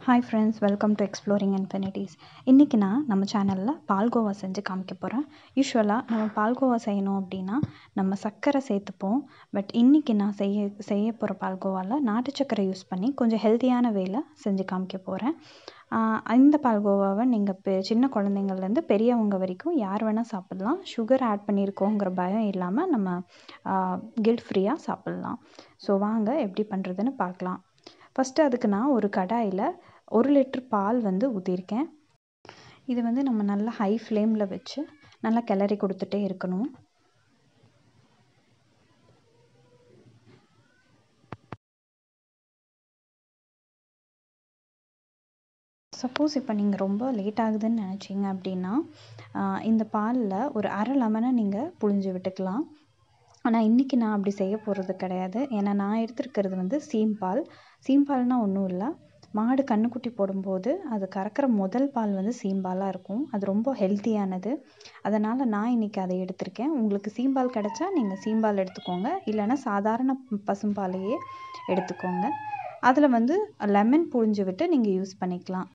hi friends welcome to exploring infinities இன்றைக்கி நான் நம்ம சேனலில் பால்கோவா செஞ்சு காமிக்க போகிறேன் யூஸ்வலாக நம்ம பால்கோவா செய்யணும் அப்படின்னா நம்ம சர்க்கரை சேர்த்துப்போம் பட் இன்றைக்கி நான் செய்ய செய்ய போகிற பால்கோவாவில் நாட்டு சர்க்கரை யூஸ் பண்ணி கொஞ்சம் ஹெல்த்தியான வேல செஞ்சு காமிக்க போகிறேன் இந்த பால்கோவாவை நீங்கள் பெ சின்ன குழந்தைங்கள்லேருந்து பெரியவங்க வரைக்கும் யார் வேணால் சாப்பிட்லாம் சுகர் ஆட் பண்ணியிருக்கோங்கிற பயம் இல்லாமல் நம்ம கில்ட் ஃப்ரீயாக சாப்பிட்லாம் ஸோ வாங்க எப்படி பண்ணுறதுன்னு பார்க்கலாம் ஃபஸ்ட்டு அதுக்கு நான் ஒரு கடாயில் ஒரு லிட்ரு பால் வந்து ஊற்றிருக்கேன் இது வந்து நம்ம நல்லா ஹை ஃப்ளேமில் வச்சு நல்லா கிளறி கொடுத்துட்டே இருக்கணும் சப்போஸ் இப்போ நீங்கள் ரொம்ப லேட் ஆகுதுன்னு நினச்சிங்க அப்படின்னா இந்த பாலில் ஒரு அரை லெமனை நீங்கள் புழிஞ்சு விட்டுக்கலாம் ஆனால் இன்றைக்கி நான் அப்படி செய்ய போகிறது கிடையாது ஏன்னா நான் எடுத்துருக்கிறது வந்து சீம்பால் சீம்பால்னால் ஒன்றும் இல்லை மாடு கன்றுக்குட்டி போடும்போது அது கறக்கிற முதல் பால் வந்து சீம்பாலாக இருக்கும் அது ரொம்ப ஹெல்த்தியானது அதனால் நான் இன்றைக்கி அதை எடுத்திருக்கேன் உங்களுக்கு சீம்பால் கிடச்சா நீங்கள் சீம்பால் எடுத்துக்கோங்க இல்லைன்னா சாதாரண பசும்பாலையே எடுத்துக்கோங்க அதில் வந்து லெமன் புழிஞ்சு விட்டு நீங்கள் யூஸ் பண்ணிக்கலாம்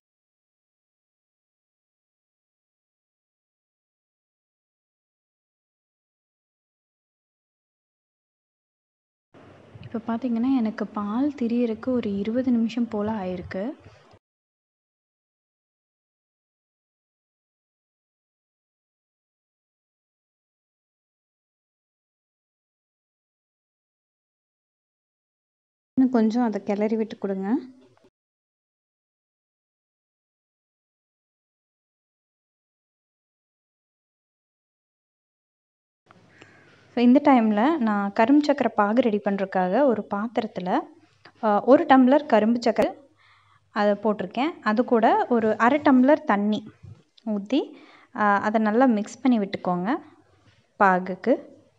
இப்போ பார்த்தீங்கன்னா எனக்கு பால் திரியறக்கு ஒரு இருபது நிமிஷம் போல் ஆயிருக்கு இன்னும் கொஞ்சம் அதை கிளறி விட்டு கொடுங்க ஸோ இந்த டைமில் நான் கரும்பு சக்கரை பாகு ரெடி பண்ணுறதுக்காக ஒரு பாத்திரத்தில் ஒரு டம்ளர் கரும்பு சக்கரை அதை போட்டிருக்கேன் அது கூட ஒரு அரை டம்ளர் தண்ணி ஊற்றி அதை நல்லா மிக்ஸ் பண்ணி விட்டுக்கோங்க பாகுக்கு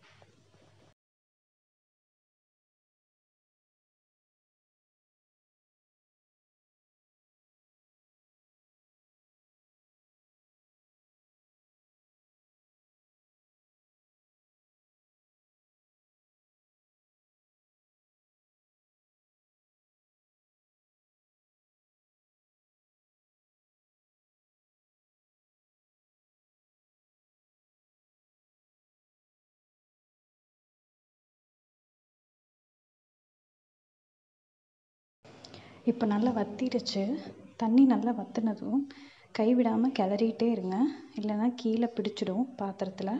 இப்போ நல்லா வத்திடுச்சு தண்ணி நல்லா வத்துனதும் கைவிடாமல் கிளறிட்டே இருங்க இல்லைன்னா கீழே பிடிச்சிடும் பாத்திரத்தில்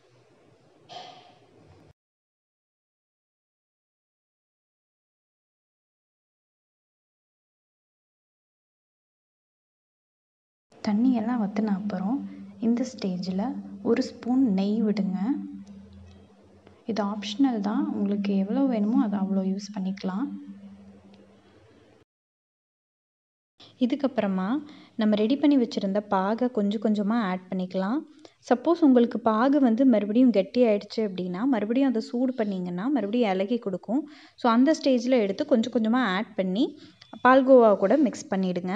தண்ணி எல்லாம் வற்றின அப்புறம் இந்த ஸ்டேஜில் ஒரு ஸ்பூன் நெய் விடுங்க இது ஆப்ஷனல் தான் உங்களுக்கு எவ்வளோ வேணுமோ அதை அவ்வளோ யூஸ் பண்ணிக்கலாம் இதுக்கப்புறமா நம்ம ரெடி பண்ணி வச்சுருந்த பாகை கொஞ்சம் கொஞ்சமாக ஆட் பண்ணிக்கலாம் சப்போஸ் உங்களுக்கு பாகு வந்து மறுபடியும் கெட்டி ஆயிடுச்சு அப்படின்னா மறுபடியும் அதை சூடு பண்ணிங்கன்னா மறுபடியும் இலகி கொடுக்கும் ஸோ அந்த ஸ்டேஜில் எடுத்து கொஞ்சம் கொஞ்சமாக ஆட் பண்ணி பால்கோவா கூட மிக்ஸ் பண்ணிவிடுங்க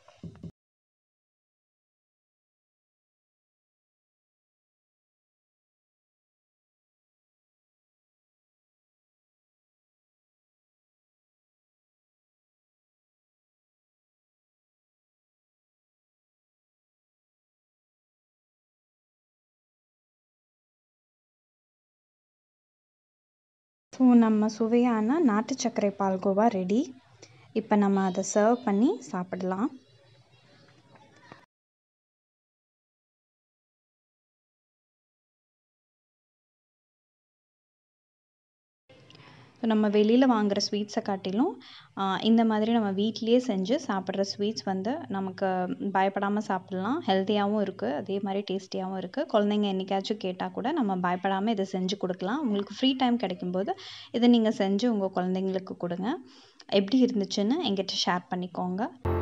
ஸோ நம்ம சுவையான நாட்டு சர்க்கரை பால்கோவா ரெடி இப்போ நம்ம அதை சர்வ் பண்ணி சாப்பிடலாம் ஸோ நம்ம வெளியில் வாங்குகிற ஸ்வீட்ஸை காட்டிலும் இந்த மாதிரி நம்ம வீட்லேயே செஞ்சு சாப்பிட்ற ஸ்வீட்ஸ் வந்து நமக்கு பயப்படாமல் சாப்பிட்லாம் ஹெல்த்தியாகவும் இருக்குது அதே மாதிரி டேஸ்டியாகவும் இருக்குது குழந்தைங்க என்றைக்காச்சும் கேட்டால் கூட நம்ம பயப்படாமல் இதை செஞ்சு கொடுக்கலாம் உங்களுக்கு ஃப்ரீ டைம் கிடைக்கும்போது இதை நீங்கள் செஞ்சு உங்கள் குழந்தைங்களுக்கு கொடுங்க எப்படி இருந்துச்சுன்னு எங்கிட்ட ஷேர் பண்ணிக்கோங்க